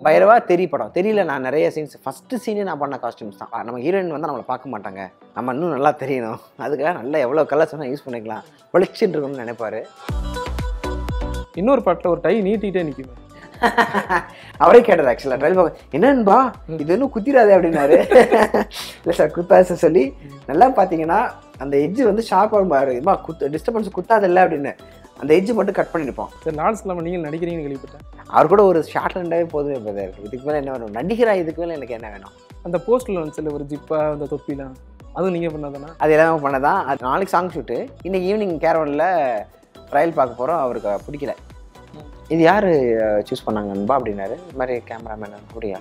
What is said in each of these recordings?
பைரவா தெரி படம் தெரியல நான் நிறைய சீன்ஸ் ஃபஸ்ட்டு சீனே நான் பண்ண காஸ்டியூம்ஸ் தான் நம்ம ஹீரோயின் வந்து நம்மளை பார்க்க மாட்டாங்க நம்ம இன்னும் நல்லா தெரியணும் அதுக்காக நல்லா எவ்வளோ கலர்ஸ் வேணால் யூஸ் பண்ணிக்கலாம் பளிச்சுன்னு இருக்கும்னு நினைப்பாரு இன்னொரு பாட்டில் ஒரு டை நீட்டிகிட்டே நிற்குமே அவரே கேட்டார் ஆக்சுவலாக ட்ரைல் பார்க்க என்னன்பா இது இன்னும் குத்திராதே அப்படின்னாரு இல்லை சார் குத்தாது சார் சொல்லி நல்லா பார்த்தீங்கன்னா அந்த எட்ஜ் வந்து ஷார்ப்பாக மாறு இதுமா குத்து டிஸ்டர்பன்ஸ் குத்தாதில்ல அப்படின்னு அந்த எட்ஜ் மட்டும் கட் பண்ணிருப்போம் சரி லால்ஸ் இல்லாமல் நீங்கள் நடிக்கிறீங்கன்னு கேள்விப்பட்டேன் அவர் கூட ஒரு ஷார்ட் ரெண்டாவே போதுமே பிரதர் இதுக்கு மேலே என்ன வேணும் நடிகரா இதுக்கு மேலே எனக்கு என்ன வேணும் அந்த போஸ்டில் வந்துச்சுல ஒரு ஜிப்பா அந்த தொப்பிலாம் அதுவும் நீங்கள் பண்ணதானா அது எல்லாமே பண்ணதான் அது நாளைக்கு சாங் ஷூட்டு இன்னைக்கு ஈவினிங் கேரவனில் ட்ரையல் பார்க்க போகிறோம் அவருக்கு பிடிக்கல இது யார் சூஸ் பண்ணாங்க அன்பா அப்படின்னாரு இது மாதிரி கேமராமேன் அப்படியா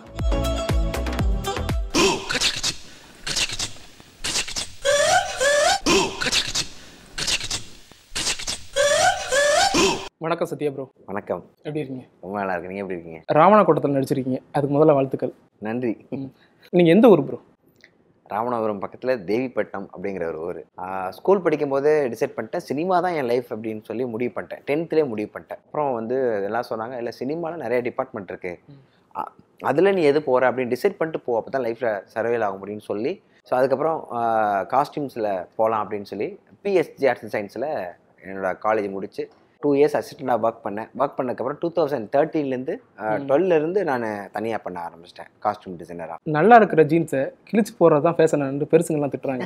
வணக்கம் சத்யா ப்ரோ வணக்கம் எப்படி இருக்கீங்க ரொம்ப நல்லா இருக்கு நீங்கள் எப்படி இருக்கீங்க ராவணக்கோட்டத்தில் நடிச்சிருக்கீங்க அதுக்கு முதல்ல வாழ்த்துக்கள் நன்றி நீங்கள் எந்த ஊர் ப்ரோ ராமநாதபுரம் பக்கத்தில் தேவிப்பட்டினம் அப்படிங்கிற ஒரு ஊர் ஸ்கூல் படிக்கும்போது டிசைட் பண்ணிட்டேன் சினிமா தான் என் லைஃப் அப்படின்னு சொல்லி முடிவு பண்ணிட்டேன் டென்த்லேயே முடிவு பண்ணிட்டேன் அப்புறம் வந்து எல்லாம் சொன்னாங்க இல்லை சினிமாவில் நிறைய டிபார்ட்மெண்ட் இருக்குது அதில் நீ எது போகிற அப்படின்னு டிசைட் பண்ணிட்டு போ அப்போ தான் லைஃப்பில் சர்வேல் ஆக முடியும்னு சொல்லி ஸோ அதுக்கப்புறம் காஸ்டியூம்ஸில் போகலாம் அப்படின்னு சொல்லி பிஎஸ்ஜி ஆர்ட்ஸ் அண்ட் சயின்ஸில் என்னோட காலேஜ் முடிச்சு டூ இயர்ஸ் அசிஸ்டண்டாக ஒர்க் பண்ணேன் ஒர்க் பண்ணதுக்கப்புறம் டூ தௌசண்ட் தேர்ட்டீன்லேருந்து டுவெல்லேருந்து நான் தனியாக பண்ண ஆரம்பிச்சிட்டேன் காஸ்டியூம் டிசைனராக நல்லா இருக்கிற ஜீன்ஸை கிழிச்சு போகிறது தான் ஃபேஷன் பெருசுங்கெல்லாம் திட்டுறாங்க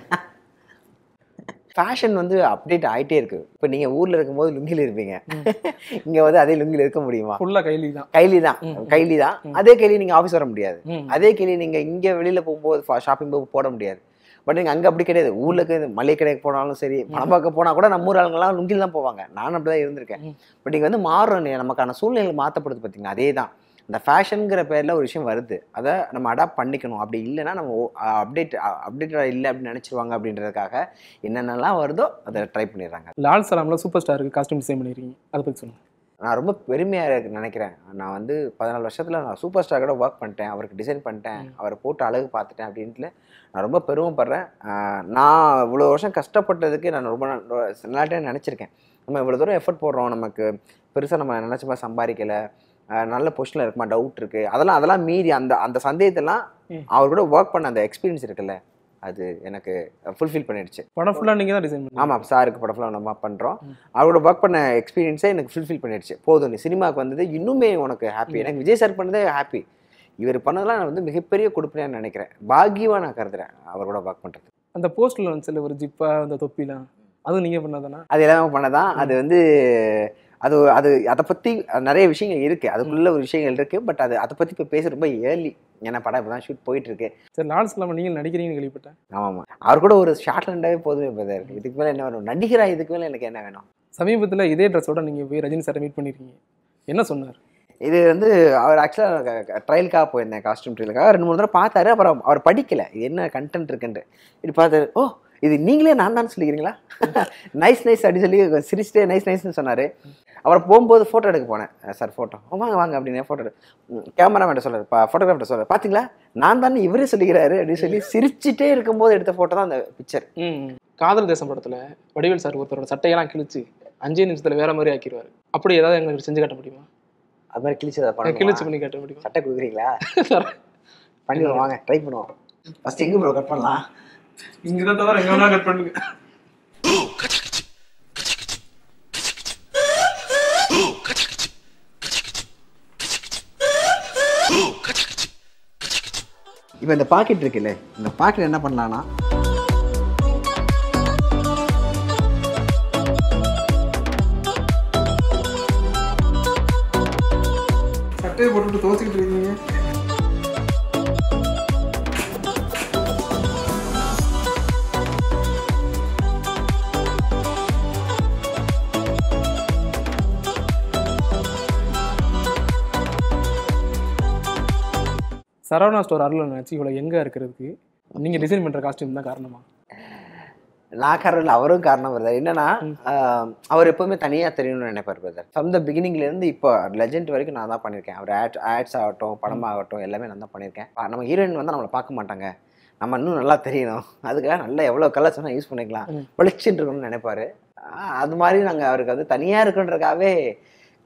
ஃபேஷன் வந்து அப்டேட் ஆகிட்டே இருக்கு இப்போ நீங்கள் ஊரில் இருக்கும்போது லுங்கியில் இருப்பீங்க இங்கே வந்து அதே லுங்கியில் இருக்க முடியுமா ஃபுல்லாக கைலி தான் கைலி தான் ம். கைலி தான் அதே கைலி நீங்கள் ஆஃபீஸ் வர முடியாது ம். அதே கைலி நீங்கள் இங்கே வெளியில் போகும்போது ஷாப்பிங் போக போட முடியாது பட் நீங்கள் அங்கே அப்படி கிடையாது ஊரில் இருக்க மளிகை கடைக்கு போனாலும் சரி பணம் பார்க்க போனால் கூட நம்ம ஊர் ஆளுங்கெல்லாம் லுங்கில் தான் போவாங்க நானும் அப்படி தான் இருந்திருக்கேன் ம். பட் இங்கே வந்து மாறும் நமக்கான சூழ்நிலை மாற்றப்படுது பார்த்தீங்கன்னா அதே தான் இந்த ஃபேஷனுங்கிற பேரில் ஒரு விஷயம் வருது அதை நம்ம அடாப்ட் பண்ணிக்கணும் அப்படி இல்லைன்னா நம்ம அப்டேட் அப்டேட்டட் இல்லை அப்படின்னு நினச்சிருவாங்க அப்படின்றதுக்காக என்னென்னலாம் வருதோ அதை ட்ரை பண்ணிடுறாங்க லால் சலாமில் சூப்பர் ஸ்டாருக்கு காஸ்டியூம் டிசைன் பண்ணியிருக்கீங்க அதை பற்றி சொல்லுங்கள் நான் ரொம்ப பெருமையாக இருக்கு நினைக்கிறேன் நான் வந்து பதினாலு வருஷத்தில் நான் சூப்பர் ஸ்டார் கூட ஒர்க் பண்ணிட்டேன் அவருக்கு டிசைன் பண்ணிட்டேன் அவரை போட்டு அழகு பார்த்துட்டேன் அப்படின்ட்டு நான் ரொம்ப பெருமைப்படுறேன் ஆஹ் நான் இவ்வளோ வருஷம் கஷ்டப்பட்டதுக்கு நான் ரொம்ப நல்ல டைம் நினச்சிருக்கேன் நம்ம இவ்வளோ தூரம் எஃபர்ட் போடுறோம் நமக்கு பெருசாக நம்ம நினச்ச மாதிரி சம்பாதிக்கலை ஆஹ் நல்ல பொசிஷனில் இருக்குமா டவுட் இருக்குது அதெல்லாம் அதெல்லாம் மீறி அந்த அந்த சந்தேகத்தெல்லாம் ம். அவர் கூட ஒர்க் பண்ண அந்த எக்ஸ்பீரியன்ஸ் இருக்குல்ல அது எனக்கு ஃபுல்ஃபில் பண்ணிடுச்சு படம் ஃபுல்லாக நீங்கள் தான் டிசைன் பண்ணி ஆமாம் சாருக்கு படம் ஃபுல்லாக நம்ம பண்ணுறோம் ம். அவரோட ஒர்க் பண்ண எக்ஸ்பீரியன்ஸே எனக்கு ஃபுல்ஃபில் பண்ணிடுச்சு போதும் நீ சினிமாவுக்கு வந்தது இன்னுமே உனக்கு ஹாப்பி எனக்கு விஜய் சார் பண்ணதே ஹாப்பி இவர் பண்ணதெல்லாம் நான் வந்து மிகப்பெரிய கொடுப்பினையாக நினைக்கிறேன் பாக்கியமாக நான் கருதுறேன் அவர் கூட ஒர்க் பண்ணுறது அந்த போஸ்டில் வந்துச்சுல ஒரு ஜிப்பா அந்த தொப்பிலாம் அதுவும் நீங்கள் பண்ணதானா அது எல்லாமே பண்ணதான் அது வந்து அது அது அதை பற்றி நிறைய விஷயங்கள் இருக்குது அதுக்குள்ள ஒரு விஷயங்கள் இருக்குது பட் அது அதை பற்றி இப்போ பேச ரொம்ப ஏர்லி ஏன்னா படம் இப்போ தான் ஷூட் போயிட்டு இருக்கு சரி லால்ஸ் இல்லாமல் நீங்கள் நடிக்கிறீங்கன்னு கேள்விப்பட்டேன் ஆமாம் அவர் கூட ஒரு ஷார்ட் ரெண்டாவே போதுமே பிரதர் இதுக்கு மேலே என்ன வேணும் நடிகரா இதுக்கு மேலே எனக்கு என்ன வேணும் சமீபத்தில் இதே ட்ரெஸ்ஸோட நீங்கள் போய் ரஜினி சாரை மீட் பண்ணியிருக்கீங்க என்ன சொன்னார் இது வந்து அவர் ஆக்சுவலாக ட்ரையலுக்காக போயிருந்தேன் காஸ்டியூம் ட்ரையலுக்காக ரெண்டு மூணு தடவை பார்த்தாரு அப்புறம் அவர் படிக்கல இது என்ன கண்டென்ட் இருக்குன்ட்டு இப்படி பார்த்தாரு ஓ இது நீங்களே நான் தான் சொல்லிக்கிறீங்களா நைஸ் நைஸ் அப்படி சொல்லி சிரிச்சிட்டே நைஸ் நைஸ்னு சொன்னார் அப்புறம் போகும்போது ஃபோட்டோ எடுக்க போனேன் சார் ஃபோட்டோ வாங்க வாங்க அப்படின்னு ஃபோட்டோ கேமராமேன் சொல்கிறார் பா ஃபோட்டோகிராஃபர் சொல்கிறார் பார்த்தீங்களா நான் தானே இவரே சொல்லிக்கிறாரு அப்படின்னு சொல்லி சிரிச்சிட்டே இருக்கும்போது எடுத்த ஃபோட்டோ தான் அந்த பிக்சர் ம் காதல் தேசம் படத்தில் வடிவேல் சார் ஒருத்தரோட சட்டையெல்லாம் கிழிச்சு அஞ்சே நிமிஷத்தில் வேற மாதிரி ஆக்கிடுவார் அப்படி ஏதாவது எங்களுக்கு செஞ்சு காட்ட முடியுமா அது மாதிரி கிழிச்சதை கிழிச்சு பண்ண பண்ணி காட்ட முடியுமா சட்டை கொடுக்குறீங்களா பண்ணிடுவோம் வாங்க ட்ரை பண்ணுவோம் ஃபஸ்ட் எங்கே ப்ரோ கட் பண்ணலாம் இங்கே தான் தவிர எங்கே வேணா கட் பண்ணுங்க இப்போ இந்த பாக்கெட் இருக்குல்ல இந்த பாக்கெட் என்ன பண்ணலாம்னா சட்டையை போட்டுட்டு தோச்சிக்கிட்டு இருக்கீங்க சரவணா ஸ்டோர் அருள் நினச்சி இவ்வளோ எங்கே இருக்கிறதுக்கு நீங்கள் டிசைன் பண்ணுற காஸ்டியூம் தான் காரணமா நான் காரணம் இல்லை அவரும் காரணம் வருது என்னன்னா ஆஹ், அவர் எப்பவுமே தனியாக தெரியணும்னு நினைப்பார் பிரதர் ஃப்ரம் த பிகினிங்லேருந்து இப்போ லெஜெண்ட் வரைக்கும் நான் தான் பண்ணியிருக்கேன் அவர் ஆட் ஆட்ஸ் ஆகட்டும் படமாகட்டும் எல்லாமே நான் தான் பண்ணியிருக்கேன் பா- நம்ம ஹீரோயின் வந்து நம்மளை பார்க்க மாட்டாங்க நம்ம இன்னும் நல்லா தெரியணும் அதுக்காக நல்லா எவ்வளோ கலர்ஸ் வேணால் யூஸ் பண்ணிக்கலாம் ம். பளிச்சுன்னு இருக்கணும்னு நினைப்பாரு ஆஹ், அது மாதிரி நாங்கள் அவருக்கு வந்து தனியாக இருக்குன்றதுக்காகவே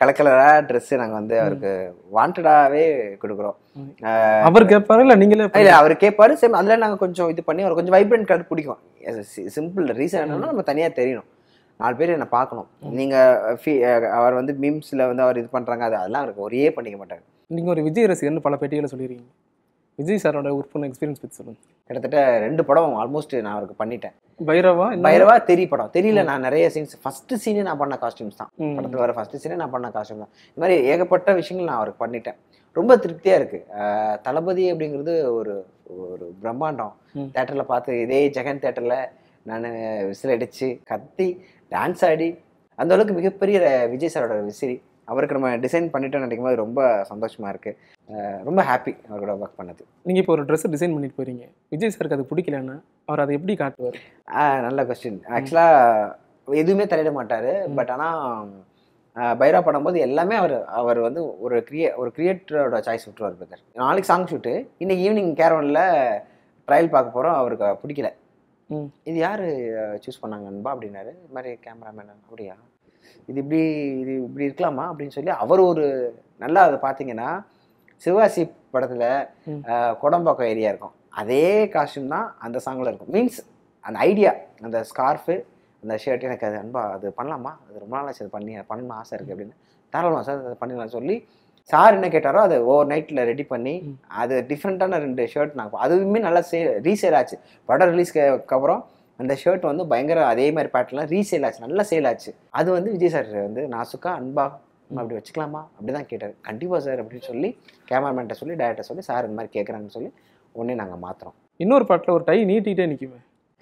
கலர் கலரா ட்ரெஸ் நாங்க வந்து அவருக்கு வாண்டடாவே கொடுக்குறோம் ம். ஆஹ் அவர் கேட்பாரு இல்ல நீங்களே இல்ல அவர் கேட்பாரு சேம் அதுல நாங்க கொஞ்சம் இது பண்ணி அவர் கொஞ்சம் வைப்ரண்ட் கலர் பிடிக்கும் சிம்பிள் ரீசன் என்னன்னா நம்ம தனியா தெரியணும் நாலு பேர் என்ன பார்க்கணும் நீங்க fee- அஹ் அவர் வந்து மீம்ஸ்ல வந்து அவர் இது பண்றாங்க அது அதெல்லாம் அவருக்கு ஒரே பண்ணிக்க மாட்டாங்க நீங்க ஒரு விஜய் ரசிகர்னு பல பேட்டிகளை சொல்லிருக்கீங்க விஜய் சாரோட ஒர்க் பண்ண எக்ஸ்பீரியன்ஸ் பத்தி சொல்லுங்க கிட்டத்தட்ட ரெண்டு படம் ஆல்மோஸ்ட் நான் அவருக்கு பண்ணிட்டேன் பைரவா என்ன? பைரவா தெரி படம் தெரியல நான் நிறைய சீன்ஸ் ஃபர்ஸ்ட் சீனே நான் பண்ண காஸ்டியூம்ஸ் தான் ம். படத்துல வர ஃபர்ஸ்ட் சீனே நான் பண்ண காஸ்டியூம் தான் இந்த மாதிரி ஏகப்பட்ட விஷயங்கள் நான் அவருக்கு பண்ணிட்டேன் ரொம்ப திருப்தியா இருக்கு அஹ் தளபதி அப்படிங்கிறது ஒரு ஒரு பிரம்மாண்டம் ம். தேட்டர்ல பார்த்து இதே ஜெகன் தேட்டர்ல நான் விசில் அடிச்சு கத்தி டான்ஸ் ஆடி அந்த அளவுக்கு மிகப்பெரிய விஜய் சாரோட விசிறி அவருக்கு நம்ம டிசைன் பண்ணிட்டோம்னு நினைக்கும் போது ரொம்ப சந்தோஷமா இருக்கு அஹ் ரொம்ப ஹாப்பி அவர் கூட ஒர்க் பண்ணது நீங்க இப்போ ஒரு ட்ரெஸ் டிசைன் பண்ணிட்டு போறீங்க விஜய் சாருக்கு அது பிடிக்கலன்னா அவர் அதை எப்படி காட்டுவார் ஆ, நல்ல கொஸ்டின் ஆக்சுவலாக எதுவுமே தலையிட மாட்டார் பட் ஆனால் பைரா பண்ணும்போது எல்லாமே அவர் அவர் வந்து ஒரு கிரியே ஒரு கிரியேட்டரோட சாய்ஸ் விட்டுருவார் பிரதர் நாளைக்கு சாங் ஷூட்டு இன்னைக்கு ஈவினிங் கேரவனில் ட்ரையல் பார்க்க போகிறோம் அவருக்கு பிடிக்கல ம். இது யார் சூஸ் பண்ணாங்க நண்பா அப்படின்னாரு இது மாதிரி கேமராமேன் அப்படியா இது இப்படி இது இப்படி இருக்கலாமா அப்படின்னு சொல்லி அவர் ஒரு நல்லா அதை பார்த்தீங்கன்னா சிவாசி படத்தில் ம். கொடம்பாக்கம் ஏரியா இருக்கும் அதே காஸ்டியூம் தான் அந்த சாங்கில் இருக்கும் மீன்ஸ் அந்த ஐடியா அந்த ஸ்கார்ஃபு அந்த ஷர்ட் எனக்கு அது அன்பா அது பண்ணலாமா அது ரொம்ப நாளாக அது பண்ணி பண்ணணும்னு ஆசை இருக்குது அப்படின்னு தாராளமாக சார் அதை பண்ணிடலாம் சொல்லி சார் என்ன கேட்டாரோ அதை ஓவர் நைட்டில் ரெடி பண்ணி ம். அது டிஃப்ரெண்ட்டான ரெண்டு ஷர்ட் நான் அதுவுமே நல்லா சே ரீசேல் ஆச்சு படம் ரிலீஸ்க்கு அப்புறம் அந்த ஷர்ட் வந்து பயங்கர அதே மாதிரி பேட்டர்லாம் ரீசேல் ஆச்சு நல்லா சேல் ஆச்சு அது வந்து விஜய் சார் வந்து நாசுக்கா அன்பா நம்ம அப்படி வச்சுக்கலாமா அப்படி தான் கேட்டார் கண்டிப்பாக சார் அப்படின்னு சொல்லி கேமராமேன்ட்ட சொல்லி டேரக்டர் சொல்லி சார் இந்த மாதிரி கேட்குறாங்கன்னு சொல்லி உடனே நாங்கள் மாற்றுறோம் இன்னொரு பாட்டுல ஒரு டை நீட்டிக்கிட்டே நிக்குமே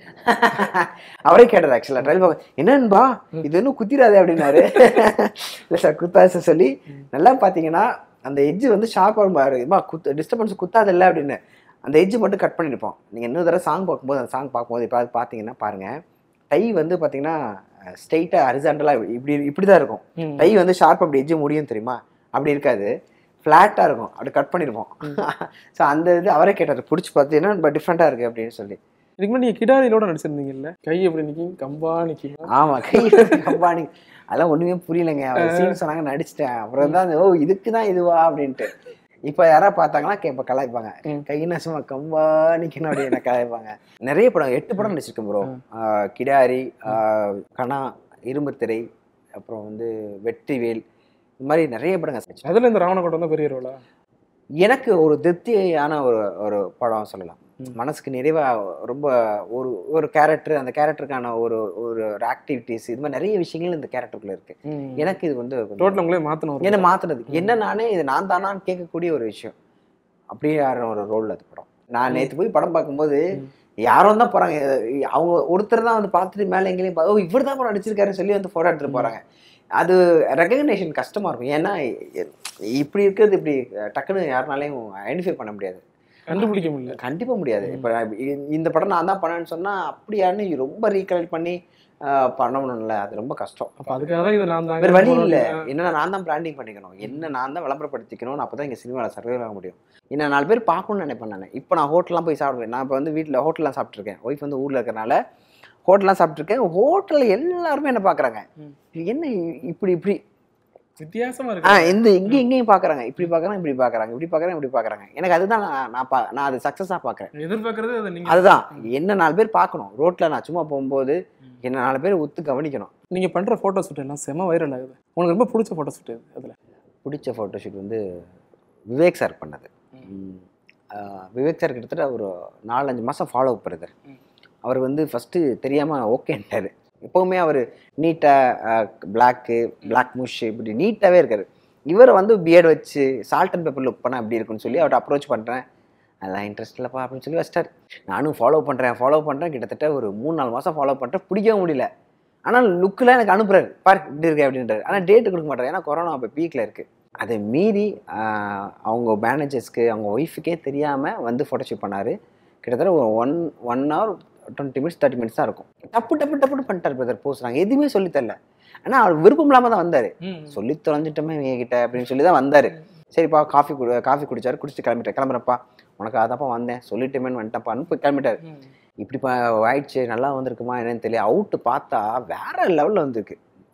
அவரே கேட்டார் ஆக்சுவலாக ட்ரையல் பார்க்க என்னன்பா இது இன்னும் குத்திராதே அப்படின்னாரு இல்லை சார் குத்தாது சார் சொல்லி நல்லா பார்த்தீங்கன்னா அந்த எட்ஜ் வந்து ஷார்ப்பாக மாறுமா குத்து டிஸ்டர்பன்ஸ் குத்தாதில்ல அப்படின்னு அந்த எட்ஜ் மட்டும் கட் பண்ணியிருப்போம் நீங்கள் இன்னொரு தடவை சாங் பார்க்கும்போது அந்த சாங் பார்க்கும்போது இப்போ பார்த்தீங்கன்னா பாருங்கள் டை வந்து பார்த்தீங்கன்னா ஸ்ட்ரைட்டாக ஹரிசாண்டலாக இப்படி இப்படி தான் இருக்கும் ம். டை வந்து ஷார்ப் அப்படி எட்ஜ் முடியும் தெரியுமா அப்படி இருக்காது ஃப்ளாட்டாக இருக்கும் அப்படி கட் பண்ணியிருப்போம் ஸோ அந்த இது அவரே கேட்டார் பிடிச்சி பார்த்து என்ன டிஃப்ரெண்ட்டாக இருக்குது அப்படின்னு சொல்லி இதுக்கு முன்னாடி நீங்க கிடாரிலோட நடிச்சிருந்தீங்கல்ல கை எப்படி நிக்கும் கம்பா நிக்கும் ஆமா கை கம்பானி அதெல்லாம் ஒண்ணுமே புரியலங்க அவர் சீன் சொன்னாங்க நடிச்சிட்டேன் அப்புறம் தான் ஓ இதுக்கு தான் இதுவா அப்படின்ட்டு இப்போ யாராவது பார்த்தாங்கன்னா கேட்ப கலாய்ப்பாங்க ம். கை நசுமா கம்பா நிக்கணும் அப்படின்னு கலாய்ப்பாங்க நிறைய படம் எட்டு படம் நடிச்சிருக்கேன் ப்ரோ ம். கிடாரி ஆஹ் கணா இரும்புத்திரை அப்புறம் வந்து வெற்றிவேல் இந்த மாதிரி நிறைய படங்கள் அதுல இந்த ராவணகோட்டம் தான் பெரிய ரோலா எனக்கு ஒரு திருப்தியான ஒரு ஒரு படம் சொல்லலாம் ம். மனசுக்கு நிறைவா ரொம்ப ஒரு ஒரு கேரக்டர் அந்த கேரக்டருக்கான ஒரு ஒரு ஆக்டிவிட்டிஸ் இது மாதிரி நிறைய விஷயங்கள் இந்த கேரக்டருக்குள்ள இருக்கு எனக்கு இது வந்து கொஞ்சம் டோட்டல் உங்களே மாத்தணும் என்ன மாத்துனது என்ன நானே இது நான் தானான்னு கேட்கக்கூடிய ஒரு விஷயம் அப்படியே யாரும் ஒரு ரோல் அது படம் நான் நேத்து போய் படம் பார்க்கும்போது ம். யாரும் தான் போறாங்க அவங்க ஒருத்தர் தான் வந்து பார்த்துட்டு மேலே எங்கேயும் பா- ஓ இவர் தான் படம் நடிச்சிருக்காருன்னு சொல்லி வந்து போட்டோ எடுத்துட்டு போறாங்க அது ரெகக்னேஷன் கஷ்டமா இருக்கும் ஏன்னா இ- இப்படி இருக்கிறது இப்படி டக்குன்னு யாருனாலையும் ஐடென்டிஃபை பண்ண முடியாது கண்டுபிடிக்க முடியல கண்டிப்பா முடியாது இப்போ இந்த படம் நான் தான் பண்ணேன்னு சொன்னா அப்படியான்னு ரொம்ப ரீகலெக்ட் பண்ணி ஆஹ், பண்ணணும்ல அது ரொம்ப கஷ்டம் அப்ப அதுக்காக தான் இது நான் தான் வேற வழி இல்லை என்ன நான் தான் பிராண்டிங் பண்ணிக்கணும் என்ன நான் தான் விளம்பரப்படுத்திக்கணும் அப்போ தான் இங்கே சினிமாவில் சர்வே ஆக முடியும் என்ன நாலு பேர் பார்க்கணும்னு நினைப்பேன் நான் இப்போ நான் ஹோட்டல்லாம் போய் சாப்பிடுவேன் நான் இப்போ வந்து வீட்டில் ஹோட்டல்லாம் சாப்பிட்ருக்கேன் ஒய்ஃப் வந்து ஊரில் இருக்கிறனால ஹோட்டல்லாம் சாப்பிட்ருக்கேன் ஹோட்டலில் எல்லாருமே என்ன பார்க்குறாங்க ம். என்ன இப்படி இப்படி வித்தியாசமா ஆ இருக்கு இந்த இங்கேயும் இங்கேயும் பார்க்குறாங்க இப்படி பார்க்குறாங்க இப்படி பார்க்குறாங்க இப்படி பார்க்குறாங்க இப்படி பார்க்குறாங்க எனக்கு அதுதான் நான் நான் பா நான் அது சக்ஸஸாக பார்க்குறேன் எதிர்பார்க்கறது அது நீங்க அதுதான் என்ன நாலு பேர் பார்க்கணும் ரோட்டில் நான் சும்மா போகும்போது என்ன நாலு பேர் ஒத்து கவனிக்கணும் நீங்க பண்ற போட்டோ ஷூட் எல்லாம் செம வைரல் ஆகுது உங்களுக்கு ரொம்ப பிடிச்ச போட்டோ ஷூட் இது அதுல பிடிச்ச ஃபோட்டோஷூட் வந்து விவேக் சார் பண்ணது ம். ஆஹ் விவேக் சார் கிட்டத்தட்ட ஒரு நாலஞ்சு மாதம் ஃபாலோ பண்ணுறாரு ம். அவர் வந்து ஃபஸ்ட்டு தெரியாமல் ஓகேன்ட்டார் எப்போவுமே அவர் நீட்டாக பிளாக்கு பிளாக் முஷ் இப்படி நீட்டாகவே இருக்காரு இவரை வந்து பியர்டு வச்சு சால்ட் அண்ட் பேப்பர் லுக் பண்ணால் எப்படி இருக்குன்னு சொல்லி அவர்கிட்ட அப்ரோச் பண்ணுறேன் அதெல்லாம் இன்ட்ரெஸ்ட் இல்லைப்பா அப்படின்னு சொல்லி வச்சிட்டார் நானும் ஃபாலோ பண்ணுறேன் ஃபாலோ பண்ணுறேன் கிட்டத்தட்ட ஒரு மூணு நாலு மாதம் ஃபாலோ பண்ணிட்டேன் பிடிக்கவும் முடியல ஆனால் லுக்கில் எனக்கு அனுப்புறாரு பாரு இப்படி இருக்கு அப்படின்றாரு ஆனால் டேட்டு கொடுக்க மாட்டாரு ஏன்னா கொரோனா இப்போ பீக்கில் இருக்குது அதை மீறி ஆஹ், அவங்க மேனேஜர்ஸ்க்கு அவங்க ஒய்ஃபுக்கே தெரியாமல் வந்து ஃபோட்டோஷூட் பண்ணார் கிட்டத்தட்ட ஒரு one one hour twenty minutes thirty minutes தான் இருக்கும் டப்பு டப்பு டப்புன்னு பண்ணிட்டார் பிரதர் போஸ் நாங்கள் எதுவுமே சொல்லித் தரல ஆனால் அவர் விருப்பம் இல்லாமல் தான் வந்தார் சொல்லி தொலைஞ்சிட்டோமே என்கிட்ட அப்படின்னு சொல்லி தான் வந்தார் சரிப்பா காஃபி குடி காஃபி குடிச்சாரு குடிச்சிட்டு கிளம்பிட்டேன் கிளம்புறப்பா உனக்கு அதாப்பா வந்தேன் சொல்லிட்டேமேன்னு வந்துட்டப்பான்னு போய் கிளம்பிட்டார் இப்படி ப- ஆயிடுச்சு நல்லா வந்திருக்குமா என்னன்னு தெரியல அவுட்டு பார்த்தா வேற லெவலில் வந்திருக்கு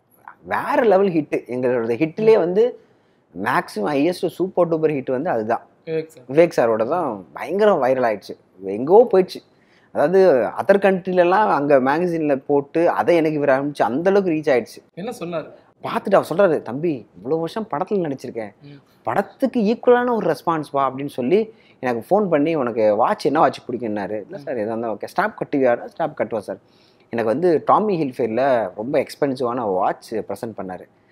வேற லெவல் ஹிட்டு எங்களோட ஹிட்லேயே வந்து maximum highest super duper hit வந்து அதுதான் விவேக் சார் விவேக் சாரோட தான் பயங்கரம் வைரல் ஆயிடுச்சு எங்கோ போயிடுச்சு அதாவது அதர் கண்ட்ரிலலாம் அங்கே மேகசினில் போட்டு அதை எனக்கு இவர் அனுப்பிச்சு அந்த அளவுக்கு ரீச் ஆயிடுச்சு என்ன சொன்னாரு பார்த்துட்டு அவர் சொல்கிறாரு தம்பி இவ்வளோ வருஷம் படத்தில் நடிச்சிருக்கேன் ம். படத்துக்கு ஈக்குவலான ஒரு ரெஸ்பான்ஸ்பா அப்படின்னு சொல்லி எனக்கு ஃபோன் பண்ணி உனக்கு வாட்ச் என்ன வாட்ச் பிடிக்குன்னாரு இல்லை சார் எதாக இருந்தால் ஓகே ஸ்டாப் கட்டுவியாரா ஸ்டாப் கட்டுவா சார் எனக்கு வந்து டாமி ஹில்ஃபேரில் ரொம்ப எக்ஸ்பென்சிவான வாட்ச் ப்ரெசென்ட் பண்ணார்